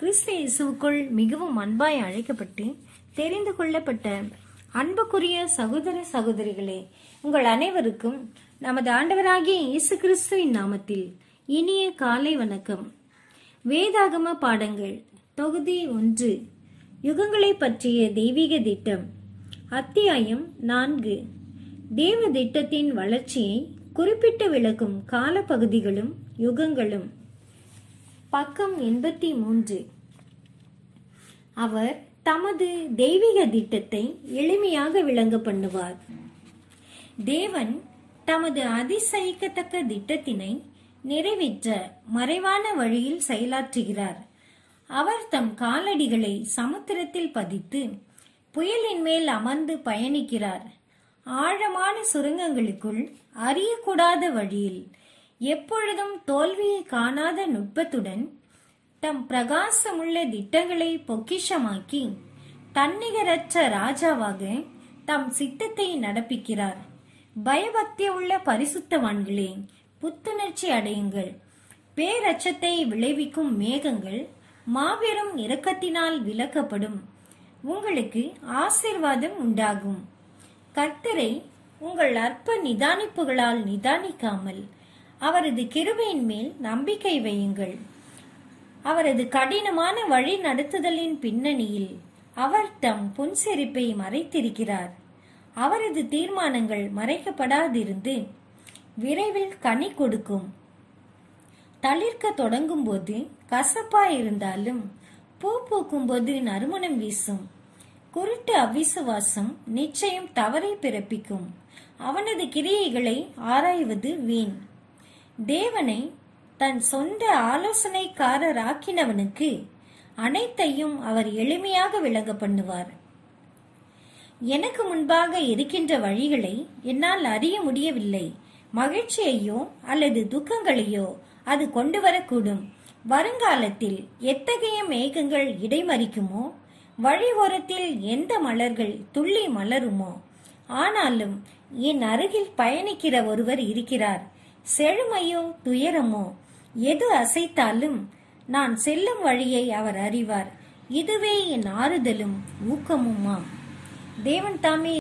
கிறிஸ்து இயேசுவுக்குள் மிகவும் அன்பாய் அழைக்கப்பட்டு தெரிந்து கொள்ளப்பட்ட அன்புக்குரிய சகோதர சகோதரிகளே உங்கள் அனைவருக்கும் நமது ஆண்டவராகிய இயேசு கிறிஸ்துவின் நாமத்தில் இனிய காலை வணக்கம் வேதாகம பாடங்கள் தொகுதி ஒன்று யுகங்களை பற்றிய தெய்வீக திட்டம் அத்தியாயம் நான்கு தேவ திட்டத்தின் வளர்ச்சியை குறிப்பிட்டு விளக்கும் காலப்பகுதிகளும் யுகங்களும் பக்கம் எண்பத்தி மூன்று அவர் தமது தெய்வீக திட்டத்தை எளிமையாக விளங்க பண்ணுவார் தேவன் தமது அதிசயிக்கத்தக்க திட்டத்தினை நிறைவேற்ற மறைவான வழியில் செயலாற்றுகிறார் அவர் தம் காலடிகளை சமுத்திரத்தில் பதித்து புயலின் மேல் அமர்ந்து பயணிக்கிறார் ஆழமான சுரங்கங்களுக்குள் அறியக்கூடாத வழியில் எப்பொழுதும் தோல்வியை காணாத நுட்பத்துடன் தம் பிரகாசமுள்ள திட்டங்களை பொக்கிஷமாக்கி தன்னிகரற்ற ராஜாவாக தம் சித்தத்தை நடப்பிக்கிறார் பயபக்தி உள்ள பரிசுத்தவான்களே புத்துணர்ச்சி அடையுங்கள் பேரச்சத்தை விளைவிக்கும் மேகங்கள் மாபெரும் இரக்கத்தினால் விலக்கப்படும் உங்களுக்கு ஆசிர்வாதம் உண்டாகும் கர்த்தரை உங்கள் அற்ப நிதானிப்புகளால் நிதானிக்காமல் அவரது கிருபையின் மேல் நம்பிக்கை வையுங்கள் அவரது கடினமான வழி நடத்துதலின் பின்னணியில் அவர் தம் புன்சிரிப்பை மறைத்திருக்கிறார் அவரது தீர்மானங்கள் மறைக்கப்படாதிருந்து விரைவில் கனி கொடுக்கும் தளிர்க்க தொடங்கும் போது கசப்பா இருந்தாலும் பூ பூக்கும் போது நறுமணம் வீசும் குருட்டு அவிசுவாசம் நிச்சயம் தவறை பிறப்பிக்கும் அவனது கிரியைகளை ஆராய்வது வீண் தேவனை தன் சொந்த ஆலோசனைக்காரராக்கினவனுக்கு அனைத்தையும் அவர் எளிமையாக விளங்க பண்ணுவார் எனக்கு முன்பாக இருக்கின்ற வழிகளை என்னால் அறிய முடியவில்லை மகிழ்ச்சியையோ அல்லது துக்கங்களையோ அது கொண்டு வரக்கூடும் வருங்காலத்தில் எத்தகைய மேகங்கள் இடைமறிக்குமோ வழி ஓரத்தில் எந்த மலர்கள் துள்ளி மலருமோ ஆனாலும் என் அருகில் பயணிக்கிற ஒருவர் இருக்கிறார் செழுமையோ துயரமோ எது அசைத்தாலும் நான் செல்லும் வழியை அவர் அறிவார் இதுவே என் ஆறுதலும் ஊக்கமுமாம் தேவன் தாமே